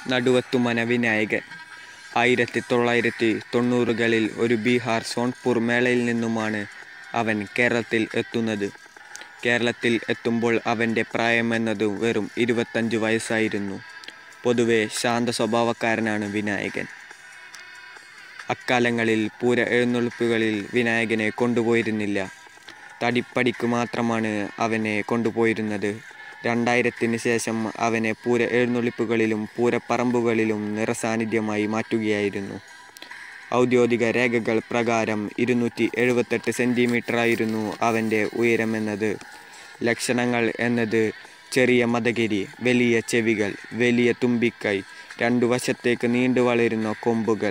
നടുവത്തുമന വിനായകൻ ആയിരത്തി തൊള്ളായിരത്തി തൊണ്ണൂറുകളിൽ ഒരു ബീഹാർ സോൺപൂർ മേളയിൽ നിന്നുമാണ് അവൻ കേരളത്തിൽ എത്തുന്നത് കേരളത്തിൽ എത്തുമ്പോൾ അവൻ്റെ പ്രായമെന്നത് വെറും ഇരുപത്തഞ്ച് വയസ്സായിരുന്നു പൊതുവെ ശാന്ത സ്വഭാവക്കാരനാണ് വിനായകൻ അക്കാലങ്ങളിൽ പൂര എഴുന്നള്ളിപ്പുകളിൽ വിനായകനെ കൊണ്ടുപോയിരുന്നില്ല തടിപ്പടിക്ക് മാത്രമാണ് അവനെ കൊണ്ടുപോയിരുന്നത് രണ്ടായിരത്തിന് ശേഷം അവനെ പൂര എഴുന്നള്ളിപ്പുകളിലും പൂരപ്പറമ്പുകളിലും നിറസാന്നിധ്യമായി മാറ്റുകയായിരുന്നു ഔദ്യോഗിക രേഖകൾ പ്രകാരം ഇരുന്നൂറ്റി എഴുപത്തെട്ട് സെൻറ്റിമീറ്ററായിരുന്നു അവൻ്റെ ഉയരമെന്നത് ലക്ഷണങ്ങൾ എന്നത് ചെറിയ മദഗിരി വലിയ ചെവികൾ വലിയ തുമ്പിക്കൈ രണ്ടു വശത്തേക്ക് നീണ്ടു വളരുന്ന കൊമ്പുകൾ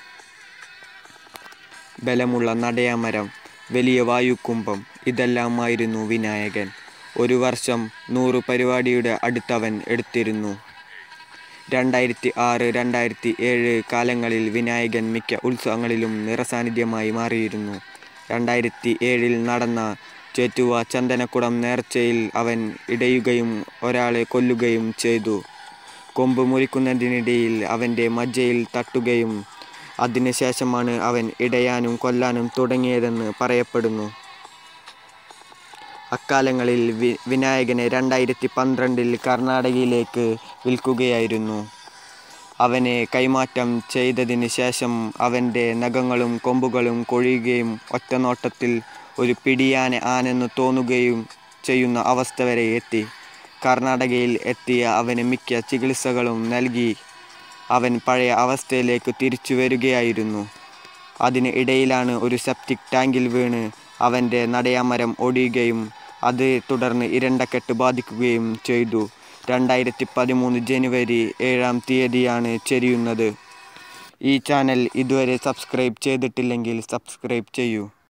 ബലമുള്ള നടയാമരം വലിയ വായുക്കുംഭം ഇതെല്ലാമായിരുന്നു വിനായകൻ ഒരു വർഷം നൂറ് പരിപാടിയുടെ അടുത്തവൻ എടുത്തിരുന്നു രണ്ടായിരത്തി ആറ് രണ്ടായിരത്തി ഏഴ് കാലങ്ങളിൽ വിനായകൻ മിക്ക ഉത്സവങ്ങളിലും നിറസാന്നിധ്യമായി മാറിയിരുന്നു രണ്ടായിരത്തി ഏഴിൽ നടന്ന ചേറ്റുവ ചന്ദനക്കുടം നേർച്ചയിൽ അവൻ ഇടയുകയും ഒരാളെ കൊല്ലുകയും ചെയ്തു കൊമ്പ് മുറിക്കുന്നതിനിടയിൽ അവൻ്റെ മജ്ജയിൽ തട്ടുകയും അതിനുശേഷമാണ് അവൻ ഇടയാനും കൊല്ലാനും തുടങ്ങിയതെന്ന് പറയപ്പെടുന്നു അക്കാലങ്ങളിൽ വി വിനായകനെ രണ്ടായിരത്തി പന്ത്രണ്ടിൽ കർണാടകയിലേക്ക് വിൽക്കുകയായിരുന്നു അവനെ കൈമാറ്റം ചെയ്തതിന് ശേഷം അവൻ്റെ നഖങ്ങളും കൊമ്പുകളും കൊഴിയുകയും ഒറ്റനോട്ടത്തിൽ ഒരു പിടിയാന ആനെന്ന് തോന്നുകയും ചെയ്യുന്ന അവസ്ഥ വരെ എത്തി കർണാടകയിൽ എത്തിയ അവന് മിക്ക ചികിത്സകളും നൽകി അവൻ പഴയ അവസ്ഥയിലേക്ക് തിരിച്ചു വരികയായിരുന്നു അതിന് ഇടയിലാണ് ഒരു സെപ്റ്റിക് ടാങ്കിൽ വീണ് അവൻ്റെ നടയാമരം ഒടിയുകയും അത് തുടർന്ന് ഇരണ്ടക്കെട്ട് ബാധിക്കുകയും ചെയ്തു രണ്ടായിരത്തി പതിമൂന്ന് ജനുവരി ഏഴാം തീയതിയാണ് ചെരിയുന്നത് ഈ ചാനൽ ഇതുവരെ സബ്സ്ക്രൈബ് ചെയ്തിട്ടില്ലെങ്കിൽ സബ്സ്ക്രൈബ് ചെയ്യൂ